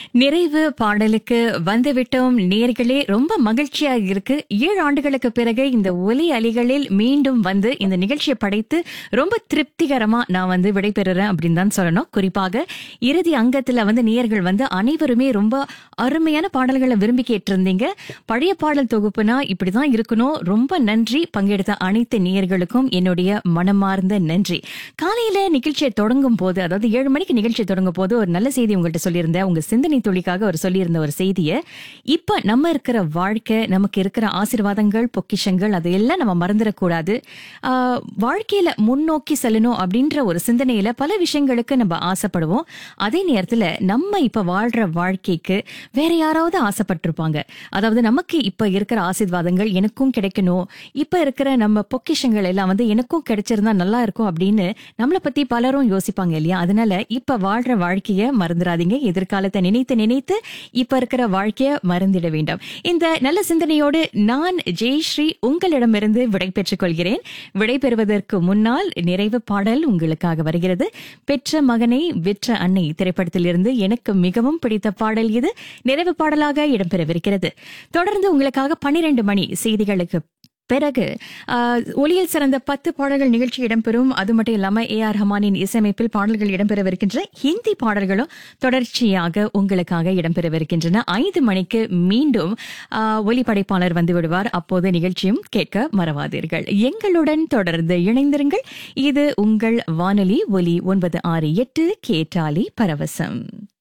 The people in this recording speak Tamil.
நிறைவு பாடலுக்கு வந்துவிட்டோம் நேர்களே ரொம்ப மகிழ்ச்சியா இருக்கு ஏழு ஆண்டுகளுக்கு பிறகு இந்த ஒலி அலிகளில் மீண்டும் வந்து இந்த நிகழ்ச்சியை படைத்து ரொம்ப திருப்திகரமா நான் வந்து விடைபெறுறேன் அப்படின்னு தான் சொல்லணும் குறிப்பாக இறுதி அங்கத்துல வந்து நேயர்கள் வந்து அனைவருமே ரொம்ப அருமையான பாடல்களை விரும்பி கேட்டிருந்தீங்க பழைய பாடல் தொகுப்புனா இப்படிதான் இருக்கணும் ரொம்ப நன்றி பங்கெடுத்த அனைத்து நேயர்களுக்கும் என்னுடைய மனமார்ந்த நன்றி காலையில நிகழ்ச்சியை தொடங்கும் போது அதாவது ஏழு மணிக்கு நிகழ்ச்சி தொடங்கும் போது ஒரு நல்ல செய்தி உங்கள்கிட்ட சொல்லியிருந்தேன் உங்க சிந்தனை துளிக்காக ஒரு சொல்லியிருந்த ஒரு செய்தியை இப்ப நம்ம இருக்கிற வாழ்க்கை நமக்கு இருக்கிற ஆசீர்வாதங்கள் பொக்கிஷங்கள் அதையெல்லாம் நம்ம மறந்துடக்கூடாது ஆஹ், வாழ்க்கையில முன்னோக்கி செல்லணும் அப்படின்ற ஒரு சிந்தனையில பல விஷயங்களுக்கு நம்ம ஆசைப்படுவோம் அதே நேரத்துல நம்ம இப்ப வாழ்ற வாழ்க்கைக்கு வேற யாராவது ஆசைப்பட்டிருப்பாங்க அதாவது நமக்கு இப்ப இருக்கிற ஆசீர்வாதங்கள் எனக்கும் கிடைக்கணும் இப்ப இருக்கிற நம்ம பொக்கிஷங்கள் எல்லாம் வந்து எனக்கும் கிடைச்சிருந்தா நல்லா இருக்கும் அப்படின்னு நம்மளை பத்தி பலரும் யோசிப்பாங்க இல்லையா அதனால இப்ப வாழ்ற வாழ்க்கைய மறந்துடாதீங்க எதிர்காலத்தை நினைத்து நினைத்து இப்ப இருக்கிற வாழ்க்கைய மறந்திட வேண்டாம் இந்த நல்ல சிந்தனையோடு நான் ஜெயஸ்ரீ உங்களிடமிருந்து விடை பெற்றுக் கொள்கிறேன் விடை பெறுவதற்கு முன்னால் நிறைவு பாடல் உங்களுக்காக வருகிறது பெற்ற மகனை விற்ற அன்னை திரைப்படத்திலிருந்து எனக்கு மிகவும் பிடித்த பாடல் இது நிறைவு பாடலாக இடம்பெறவிருக்கிறது தொடர்ந்து உங்களுக்காக பன்னிரண்டு மணி செய்திகளுக்கு பிறகு ஆஹ், ஒளியில் சிறந்த பத்து பாடல்கள் நிகழ்ச்சி இடம்பெறும் அது மட்டும் இல்லாம ஏ ஆர் ரஹ்மானின் இசையமைப்பில் பாடல்கள் இடம்பெறவிருக்கின்ற ஹிந்தி பாடல்களும் தொடர்ச்சியாக உங்களுக்காக இடம்பெறவிருக்கின்றன ஐந்து மணிக்கு மீண்டும் ஆஹ், ஒலிப்படைப்பாளர் வந்து விடுவார் அப்போது நிகழ்ச்சியும் கேட்க மறவாதீர்கள் எங்களுடன் தொடர்ந்து இணைந்திருங்கள் இது உங்கள் வானொலி ஒலி ஒன்பது ஆறு எட்டு கேட்டாலி பரவசம்